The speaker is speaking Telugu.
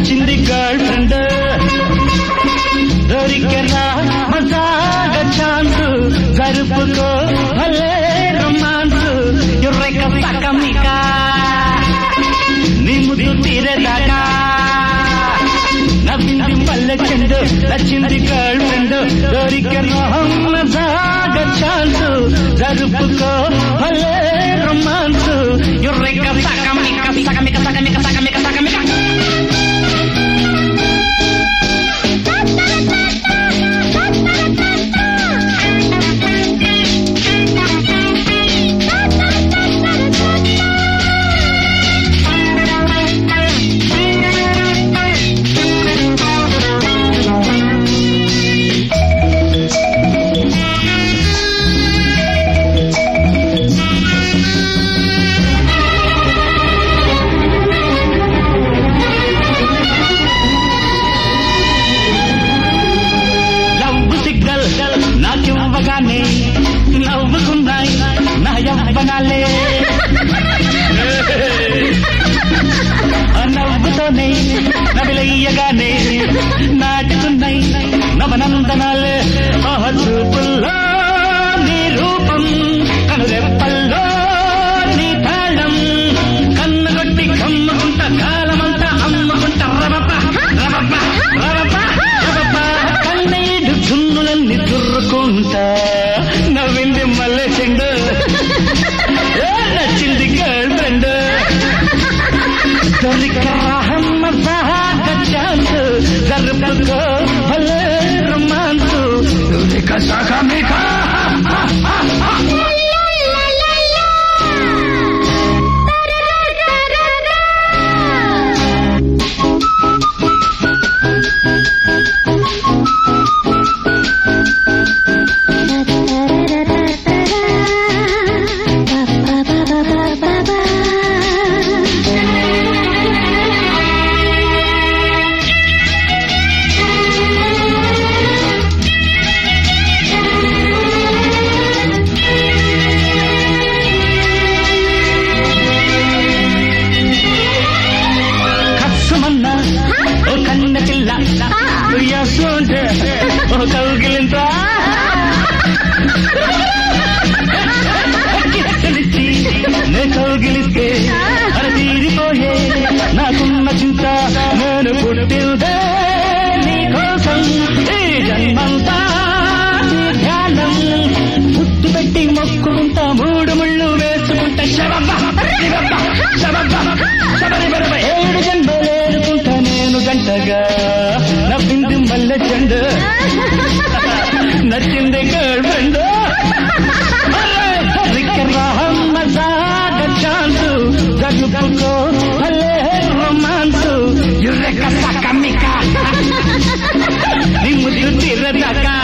నచ్చింది గర్ల్ ఫ్రెండ్ దొరికెరా మజాగ ఛాన్స్ జరుపుకో భలే రొమాన్స్ ఎర్రెక సకమిక నీ ముద్దు తీరేదాకా నవ్వింది పల్లె చెండు నచ్చింది గర్ల్ ఫ్రెండ్ దొరికెరా మజాగ ఛాన్స్ జరుపుకో భలే రొమాన్స్ ఎర్రెక సకమిక సకమిక సకమిక సకమిక సకమిక లవ్వు సిగ్నల్ నాకివ్వగానే నవ్వుకున్నాయి నా యవ్వనాలే ఆ నవ్వుతోనే నవిలయ్యగానే నాటుతున్నాయి నవనందనాలే ఆహ చూపుల్లో నీ రూపం కనురెప్పల్లో నీ తాళం కన్నుగొట్టి కమ్ముకుంట కాలమంతా అమ్ముకుంట రవప రవప రవప రవప కన్నీడు చున్నులన్నీ తుర్రుకుంటా నవ్వింది మల్లె చెండు ఏ నచ్చింది గర్ల్ ఫ్రెండ్ దొరికరాహమ్మ సహాగ ఛాన్స్ జరుపుకో భలే రొమాన్స్ దొరిక సగమిక కస్సుమన్న ఓ కన్న పిల్ల ఉయ్యాసోంటే ఓ కౌగిలింత కిచ్చలిచ్చి నే కౌగిలిస్తే అది తీరిపోయే నాకున్న చింత నేను పుట్టిందే నీ కోసం ఈ జన్మంతా నీ ధ్యానం ముద్దు పెట్టి మొక్కుకుంటా మూడు ముళ్ళు వేసుకుంటా శరబ్బ శివబ్బ శరబ్బ శబరిబరబ ఏడు జన్మలేనుకుంటా నేను గంటగా నవ్వింది మల్లె చెండు నచ్చింది గర్ల్ ఫ్రెండ్ ఛాన్స్ జరుపుకో భలే రొమాన్స్ యురెక సకమిక నీ ముద్దు తీరదాకా